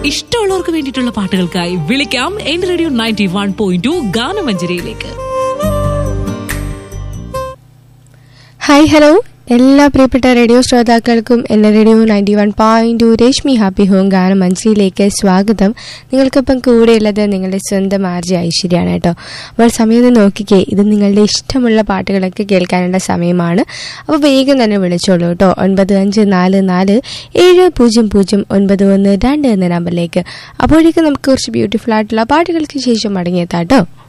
ഇഷ്ടമുള്ളവർക്ക് വേണ്ടിയിട്ടുള്ള പാട്ടുകൾക്കായി വിളിക്കാം എന്റെ radio ninety one point two ഗാനമഞ്ജരിയിലേക്ക് ഹായ് ഹലോ എല്ലാ പ്രിയപ്പെട്ട റേഡിയോ ശ്രോതാക്കൾക്കും എൻ്റെ radio ninety one point two Rashmi happy home ഗാനം മഞ്ചിയിലേക്ക് സ്വാഗതം നിങ്ങൾക്കിപ്പം കൂടെയുള്ളത് നിങ്ങളുടെ സ്വന്തം ആർജി ഐശ്വര്യാണ് കേട്ടോ അപ്പോൾ സമയം ഒന്ന് നോക്കിക്കേ ഇത് നിങ്ങളുടെ ഇഷ്ടമുള്ള പാട്ടുകളൊക്കെ കേൾക്കാനുള്ള സമയമാണ് അപ്പോൾ വേഗം തന്നെ വിളിച്ചോളൂ കേട്ടോ ഒൻപത് അഞ്ച് നാല് നാല് ഏഴ് പൂജ്യം പൂജ്യം ഒൻപത് ഒന്ന് രണ്ട് എന്ന നമ്പറിലേക്ക് അപ്പോഴേക്കും നമുക്ക് കുറച്ച് ബ്യൂട്ടിഫുൾ ആയിട്ടുള്ള പാട്ടുകൾക്ക് ശേഷം മടങ്ങിയെത്താം കേട്ടോ